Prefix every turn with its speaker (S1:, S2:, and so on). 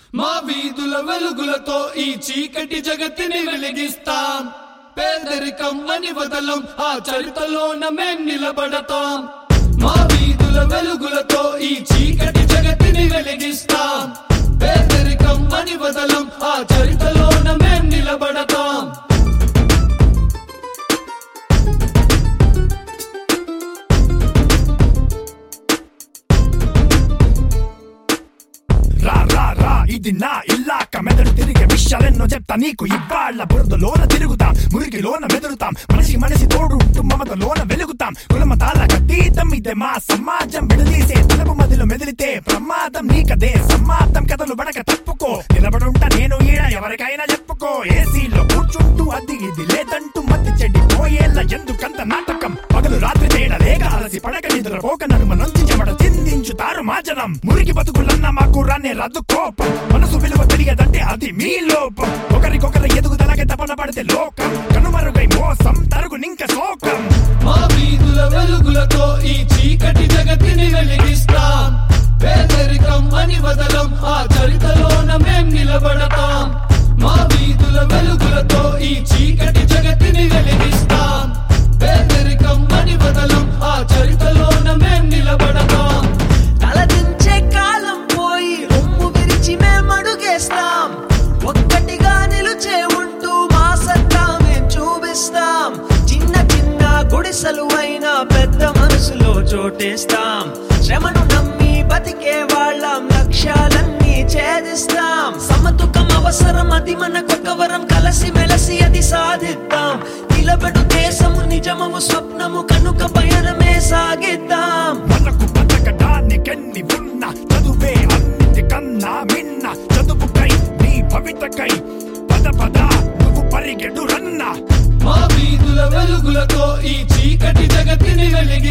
S1: మా వీధుల వెలుగులతో ఈ చీకటి జగతిని వెలిగిస్తాం పేదరికం అని వదలం ఆ చరితలోన మేం నిలబడతాం మా వీధుల వెలుగులతో ఈ చీకటి జగతిని వెలిగిస్తాం పేదరికం అని వదలం ఆ చరితలోన మేం నిలబడతాం
S2: రా రా రా ఇది నా ఇల్లాక మెదడు తిరిగే విషయాలెన్నో చెప్తా నీకు ఇవాళ్ళ బురదలోన తిరుగుతాం మురికిలోన మెదులుతాం మనిషి మనిషి తోడు ఉంటూ మమతలోన వెలుగుతాం కులమతాలకు అతీతం ఇదే మా సమాజం విడదీసే తలపు మదిలో మెదిలితే ప్రమాదం నీకదే సమాధం కథలు బడక తప్పుకో నిలబడుంటా నేను ఈడ ఎవరికైనా చెప్పుకో ఏసీలో కూర్చుంటూ అది ఇది లేదంటూ మధ్య చెడ్డి పోయేళ్ళ ఎందుకంత నాటకం పగలు రాత్రి తేడా లేక అలసి పడక నిద్ర పోక నడుమ నుంచి చెమట చిందించుతారు మా జనం మురికి బతుకులన్న మాకు రానే రద్దు కోపం మనసు విలువ తెలియదంటే అది మీ లోపం ఒకరికొకరు ఎదుగుదలకి తపన పడితే లోకం కనుమరుగై మోసం తరుగు నింక శోకం
S1: మా వీధుల వెలుగులతో ఈ చీకటి జగతిని వెలిగిస్తాం పేదరికం అని వదలం ఆ చరితలోన మేం నిలబడతాం మా వీధుల వెలుగులతో ఈ చీకటి జగతిని వెలిగిస్తాం పేదరికం అని వదలం ఆ చరితలోన మేం నిలబడతాం
S3: తలదించే కాలం పోయి రొమ్ము విరిచి మేమడుగేస్తాం ఒక్కటిగా నిలుచే ఉంటూ మా సత్తా మేం చూపిస్తాం చిన్న చిన్న గుడిసెలు అయినా పెద్ద మనసులో చోటేస్తాం శ్రమను నమ్మి బతికే వాళ్ళం లక్ష్యాలన్నీ ఛేదిస్తాం సమతుకం అవసరం అది మనకొక వరం కలసి మెలసి అది సాధిద్దాం నిలబడు దేశము నిజమము స్వప్నము కనుక పయనమే సాగిద్దాం
S2: మనకు బతకడానికెన్ని ఉన్న చదువే అన్నిటికన్నా మిన్న చదువుకై నీ భవితకై పద పద నువ్వు పరిగెడు రన్నా
S1: మా వీధుల వెలుగులతో ఈ చీకటి జగతిని వెలిగి